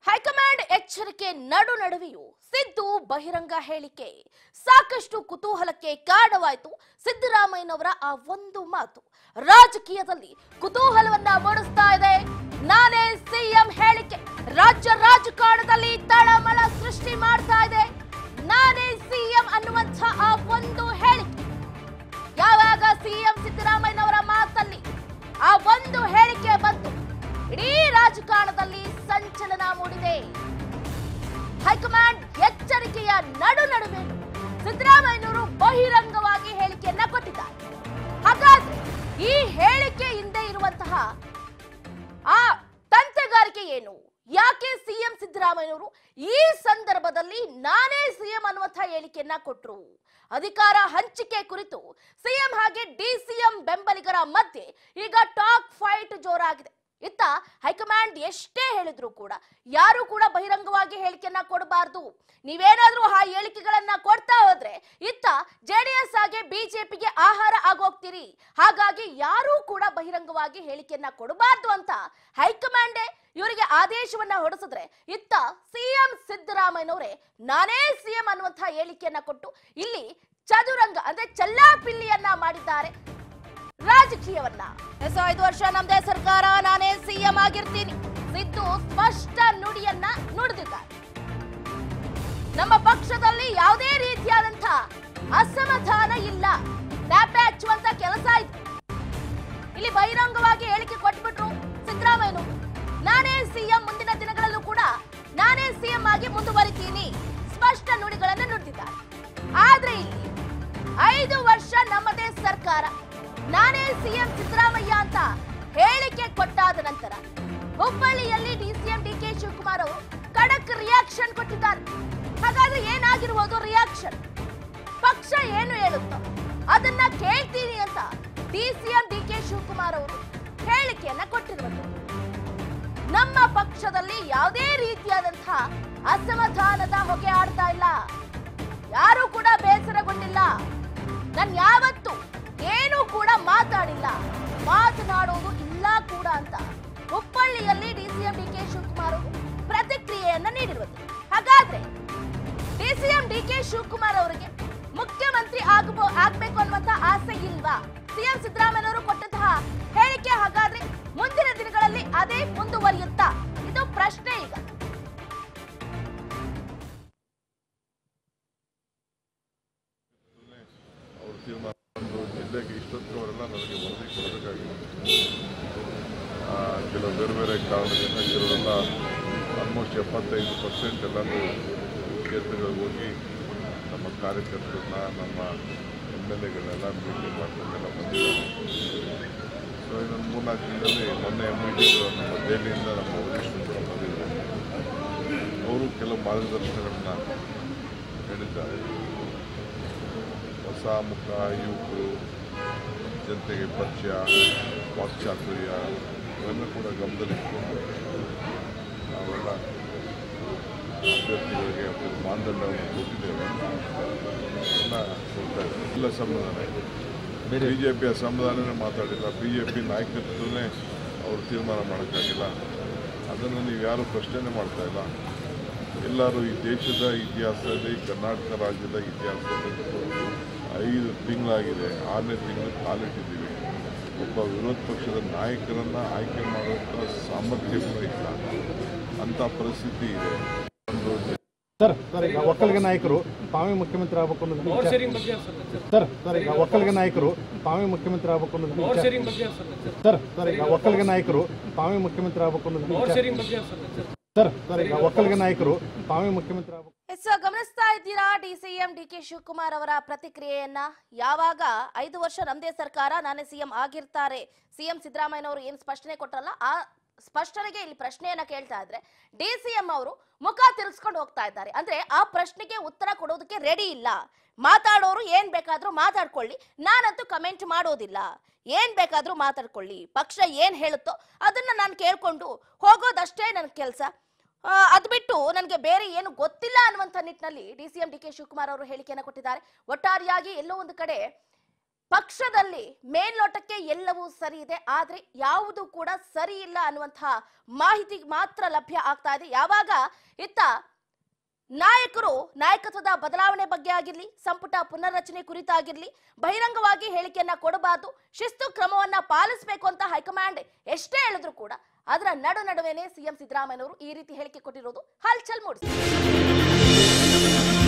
high command ಎಚ್ಚರಿಕೆ ನಡು ನಡುವೆಯೂ ಸಿದ್ದು ಬಹಿರಂಗ ಹೇಳಿಕೆ ಸಾಕಷ್ಟು ಕುತೂಹಲಕ್ಕೆ ಕಾರಣವಾಯಿತು ಸಿದ್ದರಾಮಯ್ಯನವರ ಆ ಒಂದು ಮಾತು ರಾಜಕೀಯದಲ್ಲಿ ಕುತೂಹಲವನ್ನ ಮೂಡಿಸ್ತಾ ಇದೆ ನಾನೇ ಸಿಎಂ ಹೇಳಿಕೆ ರಾಜ್ಯ ರಾಜಕಾರಣದಲ್ಲಿ ತಳಮಳ ಸೃಷ್ಟಿ ಮಾಡ್ತಾ ಇದೆ ನಾನೇ ಸಿಎಂ ಅನ್ನುವಂಥ ಆ ಒಂದು ಹೇಳಿಕೆ ಯಾವಾಗ ಸಿಎಂ ಸಿದ್ದರಾಮಯ್ಯನವರ ಮಾತಲ್ಲಿ ಆ ಒಂದು ಹೇಳಿಕೆ ಬಂತು ಇಡೀ ರಾಜಕಾರಣದಲ್ಲಿ ಸಂಚಲನ ಮೂಡಿದೆ ಹೈಕಮಾಂಡ್ ಎಚ್ಚರಿಕೆಯ ನಡು ನಡುವೆ ಸಿದ್ದರಾಮಯ್ಯನವರು ಬಹಿರಂಗವಾಗಿ ಹೇಳಿಕೆಯನ್ನ ಕೊಟ್ಟಿದ್ದಾರೆ ಹಾಗಾದ್ರೆ ಈ ಹೇಳಿಕೆ ಹಿಂದೆ ಇರುವಂತಹ ಆ ತಂತ್ರಗಾರಿಕೆ ಏನು ಯಾಕೆ ಸಿಎಂ ಸಿದ್ದರಾಮಯ್ಯನವರು ಈ ಸಂದರ್ಭದಲ್ಲಿ ನಾನೇ ಸಿಎಂ ಅನ್ನುವಂತಹ ಹೇಳಿಕೆಯನ್ನ ಕೊಟ್ರು ಅಧಿಕಾರ ಹಂಚಿಕೆ ಕುರಿತು ಸಿಎಂ ಹಾಗೆ ಡಿಸಿಎಂ ಬೆಂಬಲಿಗರ ಮಧ್ಯೆ ಈಗ ಟಾಕ್ ಫೈಟ್ ಜೋರಾಗಿದೆ ಇತ್ತ ಹೈಕಮಾಂಡ್ ಎಷ್ಟೇ ಹೇಳಿದ್ರು ಕೂಡ ಯಾರು ಕೂಡ ಬಹಿರಂಗವಾಗಿ ಹೇಳಿಕೆಯನ್ನ ಕೊಡಬಾರ್ದು ನೀವೇನಾದ್ರೂ ಆ ಹೇಳಿಕೆಗಳನ್ನ ಕೊಡ್ತಾ ಹೋದ್ರೆ ಇತ್ತ ಜೆಡಿಎಸ್ ಹಾಗೆ ಬಿಜೆಪಿಗೆ ಆಹಾರ ಆಗೋಗ್ತೀರಿ ಹಾಗಾಗಿ ಯಾರೂ ಕೂಡ ಬಹಿರಂಗವಾಗಿ ಹೇಳಿಕೆಯನ್ನ ಕೊಡಬಾರ್ದು ಅಂತ ಹೈಕಮಾಂಡೇ ಇವರಿಗೆ ಆದೇಶವನ್ನ ಹೊರಡಿಸಿದ್ರೆ ಇತ್ತ ಸಿಎಂ ಸಿದ್ದರಾಮಯ್ಯನವರೇ ನಾನೇ ಸಿಎಂ ಅನ್ನುವಂತಹ ಹೇಳಿಕೆಯನ್ನ ಕೊಟ್ಟು ಇಲ್ಲಿ ಚದುರಂಗ ಅಂದ್ರೆ ಚಲ್ಲಾಪಿಲ್ಲಿಯನ್ನ ಮಾಡಿದ್ದಾರೆ ರಾಜಕೀಯವನ್ನ ಎಸ್ ಐದು ವರ್ಷ ನಮ್ದೇ ಸರ್ಕಾರ ನಾನೇ ಸಿಎಂ ಆಗಿರ್ತೀನಿ ಸಿದ್ದು ಸ್ಪಷ್ಟ ನುಡಿಯನ್ನ ನುಡಿದಿದ್ದಾರೆ ನಮ್ಮ ಪಕ್ಷದಲ್ಲಿ ಯಾವುದೇ ರೀತಿಯಾದಂಥ ಅಸಮಾಧಾನ ಇಲ್ಲ ಟ್ಯಾಪೆ ಹಚ್ಚುವಂತ ಕೆಲಸ ಆಯ್ತು ಇಲ್ಲಿ ಬಹಿರಂಗವಾಗಿ ಹೇಳಿಕೆ ಕೊಟ್ಬಿಟ್ರು ಸಿದ್ದರಾಮಯ್ಯನು ನಾನೇ ಸಿಎಂ ಮುಂದಿನ ದಿನಗಳಲ್ಲೂ ಕೂಡ ನಾನೇ ಸಿಎಂ ಆಗಿ ಮುಂದುವರಿತೀನಿ ಸ್ಪಷ್ಟ ನುಡಿಗಳನ್ನು ನುಡಿದಿದ್ದಾರೆ ಆದ್ರೆ ಇಲ್ಲಿ ಐದು ವರ್ಷ ನಮ್ಮದೇ ಸರ್ಕಾರ ನಾನೇ ಸಿಎಂ ಸಿದ್ದರಾಮಯ್ಯ ಅಂತ ಹೇಳಿಕೆ ಕೊಟ್ಟಾದ ನಂತರ ಹುಬ್ಬಳ್ಳಿಯಲ್ಲಿ ಡಿಸಿಎಂ ಡಿ ಕೆ ಶಿವಕುಮಾರ್ ಅವರು ಖಡಕ್ ರಿಯಾಕ್ಷನ್ ಕೊಟ್ಟಿದ್ದಾರೆ ಹಾಗಾದ್ರೆ ಏನಾಗಿರ್ಬೋದು ರಿಯಾಕ್ಷನ್ ಪಕ್ಷ ಏನು ಹೇಳುತ್ತೋ ಅದನ್ನ ಕೇಳ್ತೀನಿ ಅಂತ ಡಿಸಿಎಂ ಡಿ ಕೆ ಶಿವಕುಮಾರ್ ಅವರು ಹೇಳಿಕೆಯನ್ನ ಕೊಟ್ಟಿರುವುದು ನಮ್ಮ ಪಕ್ಷದಲ್ಲಿ ಯಾವುದೇ ರೀತಿಯಾದಂತಹ ಅಸಮಾಧಾನದ ಹೊಗೆ ಆಡ್ತಾ ಇಲ್ಲ ಯಾರು ಕೂಡ ಬೇಸರಗೊಂಡಿಲ್ಲ ನಾನು ಯಾವತ್ತು ಏನೂ ಕೂಡ ಮಾತಾಡಿಲ್ಲ ಮಾತನಾಡೋದು ಇಲ್ಲ ಕೂಡ ಅಂತ ಹುಬ್ಬಳ್ಳಿಯಲ್ಲಿ ಡಿಸಿಎಂ ಡಿ ಕೆ ಶಿವಕುಮಾರ್ ಅವರು ಪ್ರತಿಕ್ರಿಯೆಯನ್ನ ನೀಡಿರುವುದು ಹಾಗಾದ್ರೆ ಡಿಸಿಎಂ ಡಿ ಕೆ ಶಿವಕುಮಾರ್ ಅವರಿಗೆ ಮುಖ್ಯಮಂತ್ರಿ ಆಗಬೋ ಆಗ್ಬೇಕು ಅನ್ನುವಂತ ಆಸೆ ಇಲ್ವಾ ಸಿಎಂ ಸಿದ್ದರಾಮಯ್ಯನವರು ಕೊಟ್ಟಂತಹ ಹೇಳಿಕೆ ಹಾಗಾದ್ರೆ ಮುಂದಿನ ದಿನಗಳಲ್ಲಿ ಅದೇ ಮುಂದುವರಿಯುತ್ತಾ ಇದು ಪ್ರಶ್ನೆ ಈಗ ಅವ್ರ ತೀರ್ಮಾನ ಒಂದು ಜಿಲ್ಲೆಗೆ ಇಷ್ಟೊತ್ತವರೆಲ್ಲ ನನಗೆ ವರದಿ ಕೊಡಬೇಕಾಗಿದೆ ಆ, ಕೆಲವು ಬೇರೆ ಬೇರೆ ಕಾರಣದಿಂದ ಕೆಲವರೆಲ್ಲ ಆಲ್ಮೋಸ್ಟ್ ಎಪ್ಪತ್ತೈದು ಪರ್ಸೆಂಟ್ ಎಲ್ಲರೂ ಕ್ಷೇತ್ರಗಳಿಗೆ ಹೋಗಿ ನಮ್ಮ ಕಾರ್ಯಕರ್ತರನ್ನ ನಮ್ಮ ಎಮ್ ಎಲ್ ಎಗಳನ್ನೆಲ್ಲ ಮೀಟಿಂಗ್ ಮಾಡ್ಕೊಂಡೆಲ್ಲ ಬಂದಿದ್ದಾರೆ ಸೊ ಇನ್ನೊಂದು ಮೂರ್ನಾಲ್ಕು ದಿನದಲ್ಲಿ ಮೊನ್ನೆ ಮೀಟಿಂಗ್ ನಮ್ಮ ದೆಹಲಿಯಿಂದ ನಮ್ಮ ವರಿಷ್ಠರು ಕೂಡ ಬಂದಿದ್ದಾರೆ ಅವರು ಕೆಲವು ಮಾರ್ಗದರ್ಶನಗಳನ್ನ ಹೇಳಿದ್ದಾರೆ ಹೊಸ ಮುಖ ಯುವಕರು ಜನತೆಗೆ ಪರಿಚಯ ವಾಕ್ಚಾತುರ್ಯ ಇವೆಲ್ಲ ಕೂಡ ಗಮನದಲ್ಲಿಟ್ಕೊಂಡು ನಾವೆಲ್ಲ ಅಭ್ಯರ್ಥಿಗಳಿಗೆ ಒಂದು ಮಾನದಂಡವನ್ನು ಕೊಟ್ಟಿದ್ದೇವೆ ಅದನ್ನ ಕೊಡ್ತಾ ಇದ್ದಾರೆ ಇಲ್ಲ ಸಮಾಧಾನ ಬಿ ಜೆ ಪಿಯ ಸಮಾಧಾನನೇ ಮಾತಾಡಿಲ್ಲ ಬಿ ಜೆ ಪಿ ನಾಯಕತ್ವನೇ ಅವರು ತೀರ್ಮಾನ ಮಾಡೋಕ್ಕಾಗಿಲ್ಲ ಅದನ್ನು ನೀವು ಯಾರು ಪ್ರಶ್ನೆ ಮಾಡ್ತಾ ಇಲ್ಲ ಎಲ್ಲರೂ ಈ ದೇಶದ ಇತಿಹಾಸದಲ್ಲಿ ಕರ್ನಾಟಕ ರಾಜ್ಯದ ಇತಿಹಾಸದಲ್ಲಿ ಐದು ತಿಂಗಳಾಗಿದೆ ಆರನೇ ತಿಂಗಳು ಕಾಲಿಟ್ಟಿದ್ದೀವಿ ಒಬ್ಬ ವಿರೋಧ ಪಕ್ಷದ ನಾಯಕರನ್ನು ಆಯ್ಕೆ ಮಾಡುವಂಥ ಸಾಮರ್ಥ್ಯ ಕೂಡ ಇಲ್ಲ ಅಂಥ ಪರಿಸ್ಥಿತಿ ಇದೆ ಒಂದು ಸರ್ ಸರ್ ಈಗ ಒಕ್ಕಲಿಗ ನಾಯಕರು ತಾವೇ ಮುಖ್ಯಮಂತ್ರಿ ಆಗಬೇಕು ಅನ್ನೋದು ಪವರ್ ವಿಚಾರ ಶೇರಿಂಗ್ ಬಗ್ಗೆ ಸರ್ ಸರ್ ಸರ್ ಈಗ ಒಕ್ಕಲಿಗ ನಾಯಕರು ತಾವೇ ಮುಖ್ಯಮಂತ್ರಿ ಆಗಬೇಕು ಅನ್ನೋದು ಪವರ್ ವಿಚಾರ ಶೇರಿಂಗ್ ಬಗ್ಗೆ ಸರ್ ಸರ್ ಸರ್ ಈಗ ಒಕ್ಕಲಿಗ ನಾಯಕರು ತಾವೇ ಮುಖ್ಯಮಂತ್ರಿ ಆಗಬೇಕು ಅನ್ನೋದು ಪವರ್ ವಿಚಾರ ಶೇರಿಂಗ್ ಬಗ್ಗೆ ಸರ್ ಸರ್ ಸರ್ ಈಗ ಒಕ್ಕಲಿಗ ನಾಯಕರು ತಾವೇ ಮುಖ್ಯಮಂತ್ರಿ ಆಗಬೇಕು ಎಸ್ ಗಮನಿಸ್ತಾ ಇದ್ದೀರಾ ಡಿಸಿಎಂ ಡಿ ಕೆ ಶಿವಕುಮಾರ್ ಅವರ ಪ್ರತಿಕ್ರಿಯೆಯನ್ನ ಯಾವಾಗ ಐದು ವರ್ಷ ನಮ್ದೇ ಸರ್ಕಾರ ನಾನೇ ಸಿಎಂ ಆಗಿರ್ತಾರೆ ಸಿಎಂ ಸಿದ್ದರಾಮಯ್ಯನವರು ಏನ್ ಸ್ಪಷ್ಟನೆ ಕೊಟ್ಟರಲ್ಲ ಆ ಸ್ಪಷ್ಟನೆಗೆ ಇಲ್ಲಿ ಪ್ರಶ್ನೆಯನ್ನ ಕೇಳ್ತಾ ಇದ್ರೆ ಡಿಸಿಎಂ ಅವರು ಮುಖ ತಿರುಗಿಸ್ಕೊಂಡು ಹೋಗ್ತಾ ಇದ್ದಾರೆ ಅಂದ್ರೆ ಆ ಪ್ರಶ್ನೆಗೆ ಉತ್ತರ ಕೊಡೋದಕ್ಕೆ ರೆಡಿ ಇಲ್ಲ ಮಾತಾಡೋರು ಏನ್ ಬೇಕಾದ್ರೂ ಮಾತಾಡ್ಕೊಳ್ಳಿ ನಾನಂತೂ ಕಮೆಂಟ್ ಮಾಡೋದಿಲ್ಲ ಏನ್ ಬೇಕಾದ್ರೂ ಮಾತಾಡ್ಕೊಳ್ಳಿ ಪಕ್ಷ ಏನ್ ಹೇಳುತ್ತೋ ಅದನ್ನ ನಾನು ಕೇಳ್ಕೊಂಡು ಹೋಗೋದಷ್ಟೇ ನನ್ನ ಕೆಲಸ ಅದ್ ಬಿಟ್ಟು ನನಗೆ ಬೇರೆ ಏನು ಗೊತ್ತಿಲ್ಲ ಅನ್ನುವಂಥ ನಿಟ್ಟಿನಲ್ಲಿ D C M D K Shivakumar ಅವರು ಹೇಳಿಕೆಯನ್ನು ಕೊಟ್ಟಿದ್ದಾರೆ ಒಟ್ಟಾರೆಯಾಗಿ ಎಲ್ಲೋ ಒಂದು ಕಡೆ ಪಕ್ಷದಲ್ಲಿ ಮೇಲ್ನೋಟಕ್ಕೆ ಎಲ್ಲವೂ ಸರಿ ಇದೆ ಆದ್ರೆ ಯಾವುದು ಕೂಡ ಸರಿ ಇಲ್ಲ ಅನ್ನುವಂತಹ ಮಾಹಿತಿ ಮಾತ್ರ ಲಭ್ಯ ಆಗ್ತಾ ಇದೆ ಯಾವಾಗ ಇತ್ತ ನಾಯಕರು ನಾಯಕತ್ವದ ಬದಲಾವಣೆ ಬಗ್ಗೆ ಆಗಿರ್ಲಿ ಸಂಪುಟ ಪುನರ್ರಚನೆ ಕುರಿತಾಗಿರ್ಲಿ ಬಹಿರಂಗವಾಗಿ ಹೇಳಿಕೆಯನ್ನ ಕೊಡಬಾರ್ದು ಶಿಸ್ತು ಕ್ರಮವನ್ನ ಪಾಲಿಸಬೇಕು ಅಂತ ಹೈಕಮಾಂಡ್ ಎಷ್ಟೇ ಹೇಳಿದ್ರು ಕೂಡ ಅದರ ನಡು ನಡುವೆನೆ ಸಿಎಂ ಸಿದ್ದರಾಮಯ್ಯನವರು ಈ ರೀತಿ ಹೇಳಿಕೆ ಕೊಟ್ಟಿರೋದು ಹಲ್ಚಲ್ ಮೂಡಿಸಿದೆ